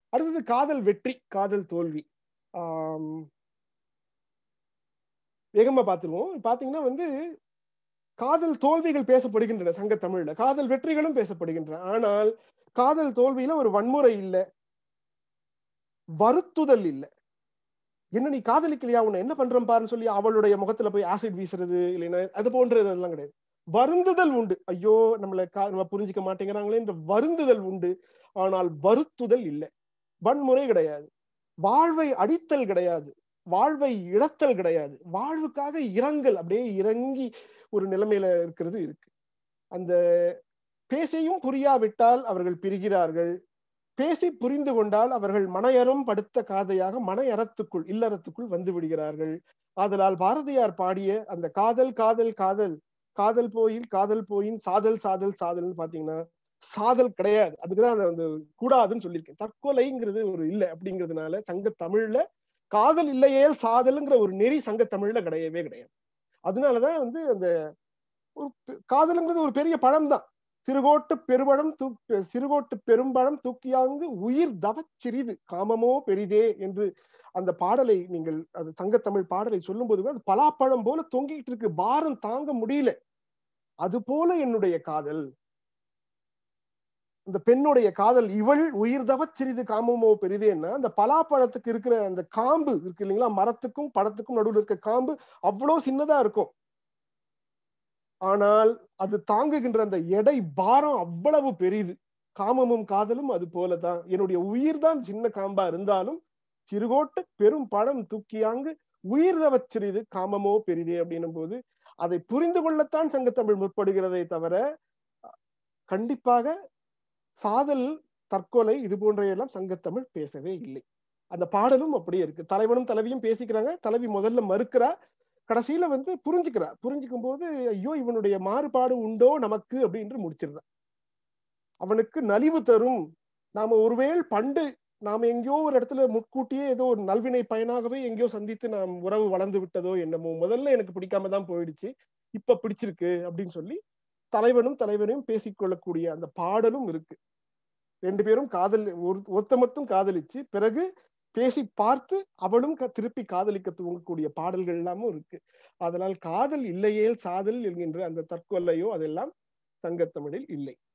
அடுத்தது காதல் வெற்றி காதல் தோல்வி ஆம், வேகமா பார்த்துருவோம் பாத்தீங்கன்னா வந்து காதல் தோல்விகள் பேசப்படுகின்றன சங்க தமிழ்ல காதல் வெற்றிகளும் பேசப்படுகின்றன ஆனால் காதல் தோல்வியில ஒரு வன்முறை இல்ல வருத்துதல் இல்ல என்ன நீ காதலிக்கலையா உன்னை என்ன பண்றேன் பாருன்னு சொல்லி அவளுடைய முகத்துல போய் ஆசிட் வீசுறது இல்லைன்னா அது போன்றது எல்லாம் கிடையாது வருந்துதல் உண்டு ஐயோ நம்மளை கா- நம்ம புரிஞ்சுக்க மாட்டேங்கிறாங்களே என்ற வருந்துதல் உண்டு ஆனால் வருத்துதல் இல்லை வன்முறை கிடையாது வாழ்வை அடித்தல் கிடையாது வாழ்வை இழத்தல் கிடையாது வாழ்வுக்காக இரங்கல் அப்படியே இறங்கி ஒரு நிலைமையில இருக்கிறது இருக்கு அந்த பேசியும் புரியாவிட்டால் அவர்கள் பிரிகிறார்கள் பேசி புரிந்து கொண்டால் அவர்கள் மனையறம் படுத்த காதையாக மனையறத்துக்குள் இல்லறத்துக்குள் வந்து விடுகிறார்கள் ஆதலால் பாரதியார் பாடிய அந்த காதல் காதல் காதல் காதல் போயில் காதல் போயின் சாதல் சாதல் சாதல்னு பாத்தீங்கன்னா சாதல் கிடையாது அதுக்குதான் அந்த வந்து கூடாதுன்னு சொல்லியிருக்கேன் தற்கொலைங்கிறது ஒரு இல்லை அப்படிங்கிறதுனால சங்க தமிழ்ல காதல் இல்லையே சாதல்ங்கிற ஒரு நெறி சங்க தமிழ்ல கிடையவே கிடையாது அதனாலதான் வந்து அந்த ஒரு பெ- காதலுங்கிறது ஒரு பெரிய பழம் தான் சிறுகோட்டு பெருபழம் தூக் சிறுகோட்டு பெரும்பழம் தூக்கியாங்கு உயிர் தவச் சிறிது காமமோ பெரிதே என்று அந்த பாடலை நீங்கள் அது சங்கத்தமிழ் பாடலை சொல்லும்போது கூட அது பலாப்பழம் போல தொங்கிட்டு இருக்கு பாரம் தாங்க முடியல அது போல என்னுடைய காதல் இந்த பெண்ணுடைய காதல் இவள் உயிர் தவச் சிறிது காமமோ பெரிதேன்னா அந்த பலாப்பழத்துக்கு இருக்கிற அந்த காம்பு இருக்கு இல்லைங்களா மரத்துக்கும் பழத்துக்கும் நடுவில் இருக்க காம்பு அவ்வளவு சின்னதா இருக்கும் ஆனால் அது தாங்குகின்ற அந்த எடை பாரம் அவ்வளவு பெரிது காமமும் காதலும் அது போலதான் என்னுடைய உயிர் தான் சின்ன காம்பா இருந்தாலும் சிறுகோட்டு பெரும் பழம் தூக்கியாங்கு உயிர் தவச் சிறிது காமமோ பெரிதே அப்படின்னும் போது அதை புரிந்து கொள்ளத்தான் சங்கத்தமிழ் முற்படுகிறதை தவிர கண்டிப்பாக சாதல் தற்கொலை இது போன்றையெல்லாம் சங்கத்தமிழ் பேசவே இல்லை அந்த பாடலும் அப்படியே இருக்கு தலைவனும் தலைவியும் பேசிக்கிறாங்க தலைவி முதல்ல மறுக்கிறா கடைசியில வந்து புரிஞ்சுக்கிறா புரிஞ்சுக்கும் போது ஐயோ இவனுடைய மாறுபாடு உண்டோ நமக்கு அப்படின்னு முடிச்சிடுறா அவனுக்கு நலிவு தரும் நாம ஒருவேள் பண்டு நாம எங்கேயோ ஒரு இடத்துல முன்கூட்டியே ஏதோ ஒரு நல்வினை பயனாகவே எங்கேயோ சந்தித்து நாம் உறவு வளர்ந்து விட்டதோ என்னமோ முதல்ல எனக்கு பிடிக்காம தான் போயிடுச்சு இப்ப பிடிச்சிருக்கு அப்படின்னு சொல்லி தலைவனும் தலைவனையும் பேசிக்கொள்ளக்கூடிய அந்த பாடலும் இருக்கு ரெண்டு பேரும் காதல் ஒரு ஒருத்த மட்டும் காதலிச்சு பிறகு பேசி பார்த்து அவளும் க- திருப்பி காதலிக்க துவங்கக்கூடிய பாடல்கள் எல்லாமும் இருக்கு அதனால் காதல் இல்லையேல் சாதல் என்கின்ற அந்த தற்கொலையோ அதெல்லாம் சங்கத்தமிழில் இல்லை